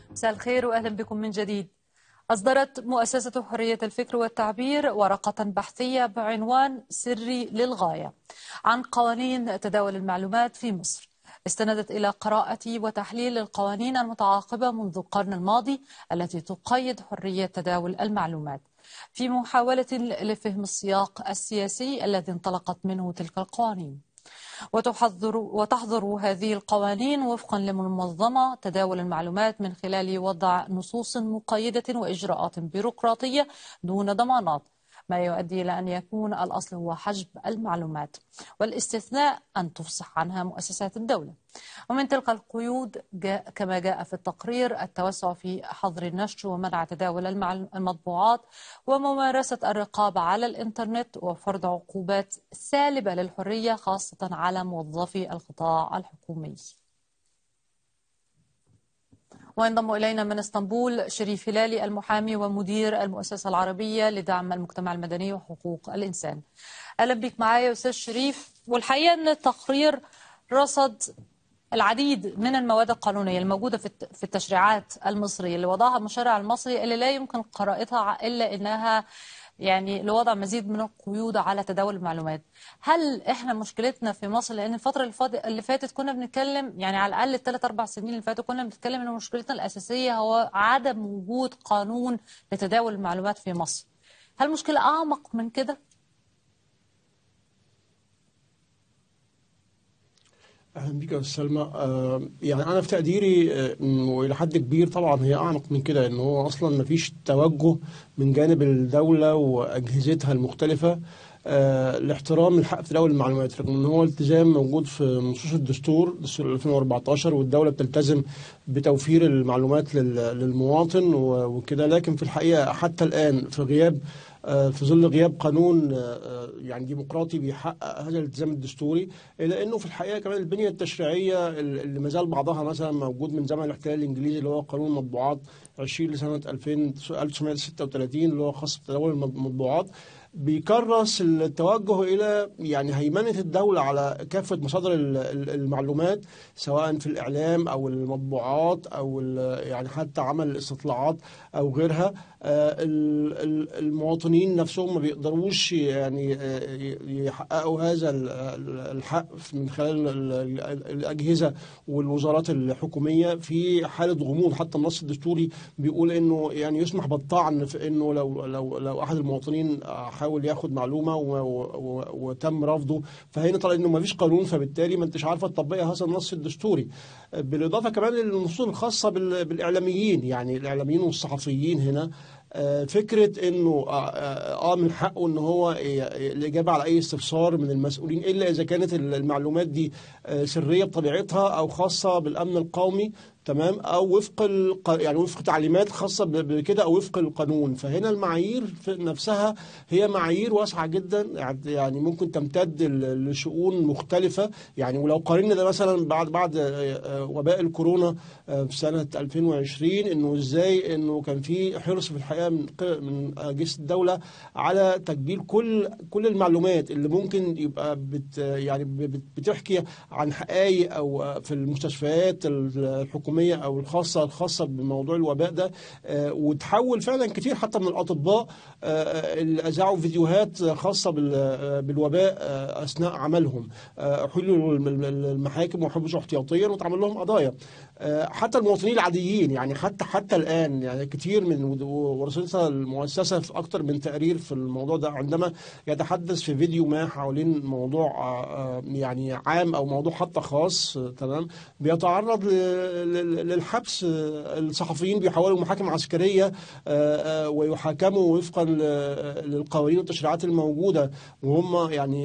مساء الخير واهلا بكم من جديد. اصدرت مؤسسه حريه الفكر والتعبير ورقه بحثيه بعنوان سري للغايه عن قوانين تداول المعلومات في مصر. استندت الى قراءه وتحليل القوانين المتعاقبه منذ القرن الماضي التي تقيد حريه تداول المعلومات. في محاوله لفهم السياق السياسي الذي انطلقت منه تلك القوانين. وتحضر وتحظر هذه القوانين وفقا لمنظمة تداول المعلومات من خلال وضع نصوص مقيدة وإجراءات بيروقراطية دون ضمانات ما يؤدي إلى أن يكون الأصل هو حجب المعلومات والاستثناء أن تفصح عنها مؤسسات الدولة ومن تلك القيود جاء كما جاء في التقرير التوسع في حظر النشر ومنع تداول المطبوعات وممارسة الرقابة على الإنترنت وفرض عقوبات سالبة للحرية خاصة على موظفي القطاع الحكومي وينضم إلينا من اسطنبول شريف هلالي المحامي ومدير المؤسسة العربية لدعم المجتمع المدني وحقوق الإنسان أهلا بك معايا أستاذ شريف والحقيقة أن التقرير رصد العديد من المواد القانونية الموجودة في التشريعات المصرية اللي وضعها المشرع المصري اللي لا يمكن قراءتها إلا أنها يعني لوضع مزيد من القيود على تداول المعلومات هل احنا مشكلتنا في مصر لان الفتره اللي فاتت كنا بنتكلم يعني على الاقل الثلاث اربع سنين اللي فاتوا كنا بنتكلم ان مشكلتنا الاساسيه هو عدم وجود قانون لتداول المعلومات في مصر هل مشكله اعمق من كده اهلا بك يا سلمى آه يعني انا في تقديري آه والى حد كبير طبعا هي اعمق من كده ان هو اصلا ما فيش توجه من جانب الدوله واجهزتها المختلفه آه لاحترام الحق في تداول المعلومات رغم ان هو التزام موجود في نصوص الدستور دستور 2014 والدوله بتلتزم بتوفير المعلومات للمواطن وكده لكن في الحقيقه حتى الان في غياب في ظل غياب قانون يعني ديمقراطي بيحقق هذا الالتزام الدستوري الا انه في الحقيقه كمان البنيه التشريعيه اللي ما زال بعضها مثلا موجود من زمن الاحتلال الانجليزي اللي هو قانون المطبوعات 20 لسنه 2000 1936 اللي هو خاص بتداول المطبوعات بيكرس التوجه الى يعني هيمنه الدوله على كافه مصادر المعلومات سواء في الاعلام او المطبوعات او يعني حتى عمل الاستطلاعات او غيرها المواطنين نفسهم ما بيقدروش يعني يحققوا هذا الحق من خلال الاجهزه والوزارات الحكوميه في حاله غموض حتى النص الدستوري بيقول انه يعني يسمح بالطعن في انه لو لو لو احد المواطنين حاول ياخد معلومه وتم رفضه فهنا طلع انه ما فيش قانون فبالتالي ما انتش عارفه تطبقي هذا النص الدستوري بالاضافه كمان للنصوص الخاصه بالاعلاميين يعني الاعلاميين والصحفيين هنا فكره انه اه من حقه ان هو الاجابه على اي استفسار من المسؤولين الا اذا كانت المعلومات دي سريه بطبيعتها او خاصه بالامن القومي تمام او وفق الق... يعني وفق تعليمات خاصه بكده او وفق القانون فهنا المعايير نفسها هي معايير واسعه جدا يعني ممكن تمتد لشؤون مختلفه يعني ولو قارنا ده مثلا بعد بعد وباء الكورونا في سنه 2020 انه ازاي انه كان في حرص في الحقيقه من من اجهزه الدوله على تجميل كل كل المعلومات اللي ممكن يبقى بت يعني بتحكي عن حقائق او في المستشفيات الحكوميه الحكوميه او الخاصه الخاصه بموضوع الوباء ده وتحول فعلا كتير حتى من الاطباء اللي اذاعوا فيديوهات خاصه بالوباء اثناء عملهم حلوا المحاكم وحبسوا احتياطيا واتعمل لهم قضايا حتى المواطنين العاديين يعني حتى حتى الان يعني كتير من ورصتها المؤسسه في اكثر من تقرير في الموضوع ده عندما يتحدث في فيديو ما حوالين موضوع يعني عام او موضوع حتى خاص تمام بيتعرض للحبس الصحفيين بيحولوا محاكم عسكريه ويحاكموا وفقا للقوانين والتشريعات الموجوده وهم يعني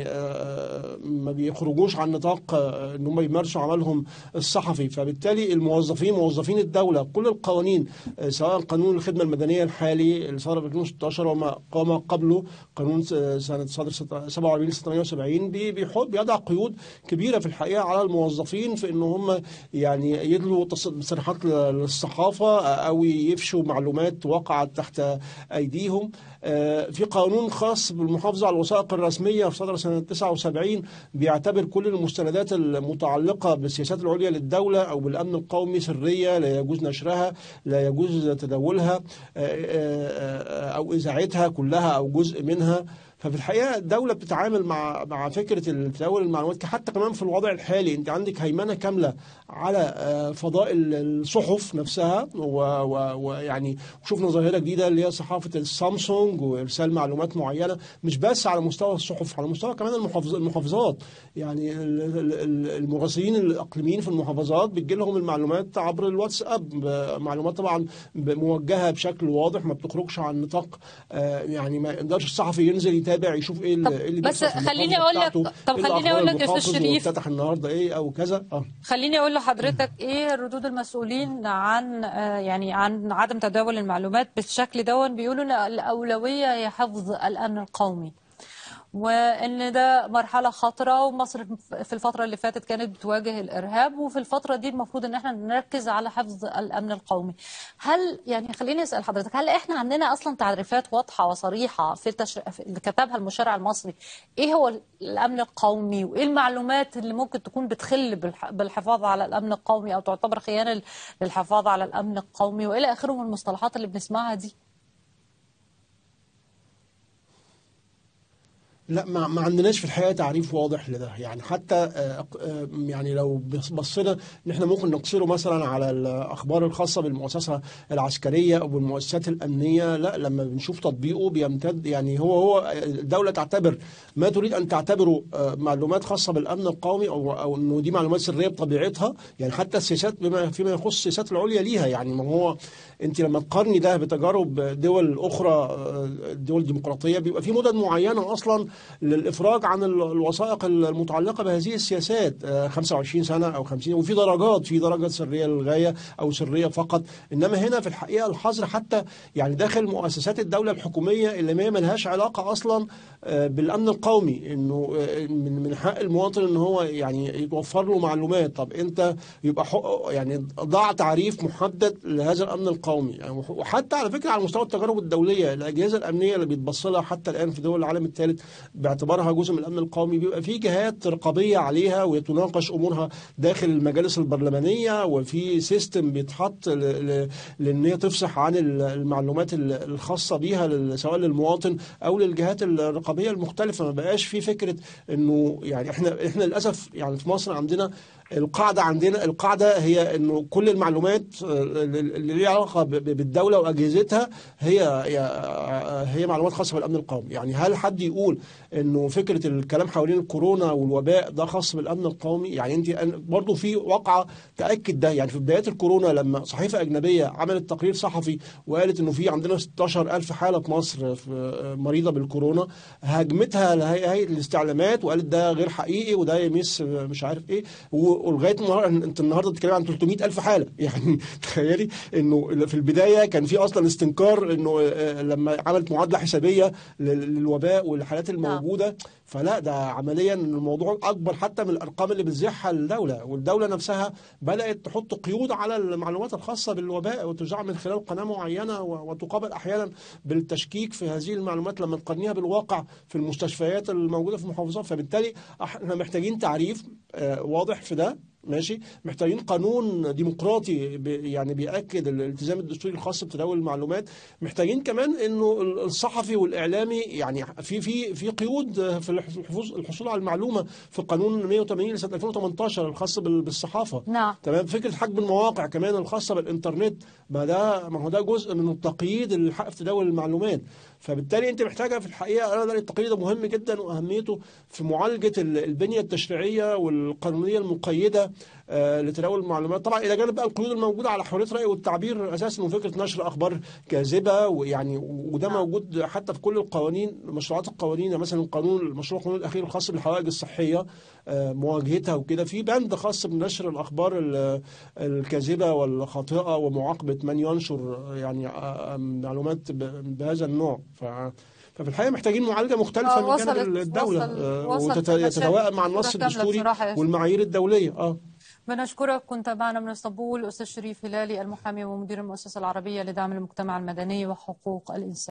ما بيخرجوش عن نطاق ان هم يمارسوا عملهم الصحفي فبالتالي الموظفين موظفين الدوله كل القوانين سواء قانون الخدمه المدنيه الحالي اللي صدر في 2016 وما قام قبله قانون سنه صدر 47 78 بيحط بيضع قيود كبيره في الحقيقه على الموظفين في ان هم يعني يدلوا تصريحات للصحافة أو يفشوا معلومات وقعت تحت أيديهم في قانون خاص بالمحافظة على الوثائق الرسمية في صدر سنة 79 بيعتبر كل المستندات المتعلقة بالسياسات العليا للدولة أو بالأمن القومي سرية لا يجوز نشرها لا يجوز تداولها أو إذاعتها كلها أو جزء منها ففي الحقيقه الدوله بتتعامل مع مع فكره تداول المعلومات حتى كمان في الوضع الحالي انت عندك هيمنه كامله على فضاء الصحف نفسها ويعني شفنا ظاهره جديده اللي هي صحافه السامسونج وارسال معلومات معينه مش بس على مستوى الصحف على مستوى كمان المحافظات يعني المراسلين الاقليميين في المحافظات بتجي لهم المعلومات عبر الواتساب معلومات طبعا موجهه بشكل واضح ما بتخرجش عن نطاق يعني ما يقدرش الصحفي ينزل يتابع يشوف ايه اللي بس خليني اقول لك طب خليني اقول لك يا استاذ شريف افتتح النهارده ايه او كذا اه خليني اقول لحضرتك ايه ردود المسؤولين عن يعني عن عدم تداول المعلومات بالشكل دون بيقولوا ان الاولويه هي حفظ الامن القومي وان ده مرحله خطره ومصر في الفتره اللي فاتت كانت بتواجه الارهاب وفي الفتره دي المفروض ان احنا نركز على حفظ الامن القومي هل يعني خليني اسال حضرتك هل احنا عندنا اصلا تعريفات واضحه وصريحه في التشر... اللي كتبها المشرع المصري ايه هو الامن القومي وايه المعلومات اللي ممكن تكون بتخل بالح... بالحفاظ على الامن القومي او تعتبر خيانه للحفاظ على الامن القومي والى اخره من المصطلحات اللي بنسمعها دي لا ما, ما عندناش في الحقيقه تعريف واضح لده يعني حتى يعني لو بصينا ان احنا ممكن نقصره مثلا على الاخبار الخاصه بالمؤسسه العسكريه او بالمؤسسات الامنيه لا لما بنشوف تطبيقه بيمتد يعني هو هو الدوله تعتبر ما تريد ان تعتبره معلومات خاصه بالامن القومي او او انه دي معلومات سريه بطبيعتها يعني حتى السياسات بما فيما يخص السياسات العليا ليها يعني ما هو انت لما تقارني ده بتجارب دول اخرى دول ديمقراطيه بيبقى في مدد معينه اصلا للافراج عن الوثائق المتعلقه بهذه السياسات 25 سنه او 50 وفي درجات في درجه سريه للغايه او سريه فقط انما هنا في الحقيقه الحظر حتى يعني داخل مؤسسات الدوله الحكوميه اللي ما ملهاش علاقه اصلا بالامن القومي انه من من حق المواطن ان هو يعني يتوفر له معلومات طب انت يبقى يعني ضع تعريف محدد لهذا الامن القومي يعني وحتى على فكره على مستوى التجارب الدوليه الاجهزه الامنيه اللي بيتبص لها حتى الان في دول العالم الثالث باعتبارها جزء من الامن القومي بيبقى في جهات رقابيه عليها ويتناقش امورها داخل المجالس البرلمانيه وفي سيستم بيتحط لان هي تفصح عن المعلومات الخاصه بيها سواء للمواطن او للجهات الرقابيه المختلفه ما بقاش في فكره انه يعني احنا احنا للاسف يعني في مصر عندنا القاعدة عندنا القاعدة هي انه كل المعلومات اللي ليها علاقة بالدولة واجهزتها هي هي معلومات خاصة بالامن القومي، يعني هل حد يقول انه فكرة الكلام حوالين الكورونا والوباء ده خاص بالامن القومي؟ يعني انت برضه في واقعة تاكد ده يعني في بدايات الكورونا لما صحيفة اجنبية عملت تقرير صحفي وقالت انه في عندنا 16000 حالة في مصر في مريضة بالكورونا هاجمتها هيئة الاستعلامات وقالت ده غير حقيقي وده يمس مش عارف ايه ولغايه النهارده انت النهارده بتتكلم عن 300 الف حاله يعني تخيلي انه في البدايه كان في اصلا استنكار انه لما عملت معادله حسابيه للوباء والحالات الموجوده فلا ده عمليا الموضوع اكبر حتى من الارقام اللي بتزيحها الدوله والدوله نفسها بدات تحط قيود على المعلومات الخاصه بالوباء وتذاع من خلال قناه معينه وتقابل احيانا بالتشكيك في هذه المعلومات لما تقارنيها بالواقع في المستشفيات الموجوده في المحافظات فبالتالي احنا محتاجين تعريف واضح في ده ماشي محتاجين قانون ديمقراطي بي يعني بياكد الالتزام الدستوري الخاص بتداول المعلومات محتاجين كمان انه الصحفي والاعلامي يعني في في في قيود في الحفوظ الحصول على المعلومه في قانون 180 لسنه 2018 الخاص بالصحافه نعم تمام فكره حجم المواقع كمان الخاصه بالانترنت ما ده ما هو ده جزء من التقييد اللي حق في تداول المعلومات فبالتالي انت محتاجه في الحقيقه انا ده التقييد ده مهم جدا واهميته في معالجه البنيه التشريعيه والقانونيه المقيده آه لتناول المعلومات طبعا الى جانب بقى القيود الموجوده على حريه الراي والتعبير اساسا وفكره نشر اخبار كاذبه ويعني وده موجود حتى في كل القوانين مشروعات القوانين يعني مثلا القانون المشروع القانون الاخير الخاص بالحوائج الصحيه آه مواجهتها وكده في بند خاص بنشر الاخبار الكاذبه والخاطئه ومعاقبه من ينشر يعني آه معلومات بهذا النوع ف ففي الحقيقه محتاجين معالجه مختلفه من جانب الدوله وتتوائم مع النص الدستوري والمعايير الدوليه اه بنشكرك كنت معنا من اسطنبول أستاذ شريف هلالي المحامي ومدير المؤسسة العربية لدعم المجتمع المدني وحقوق الإنسان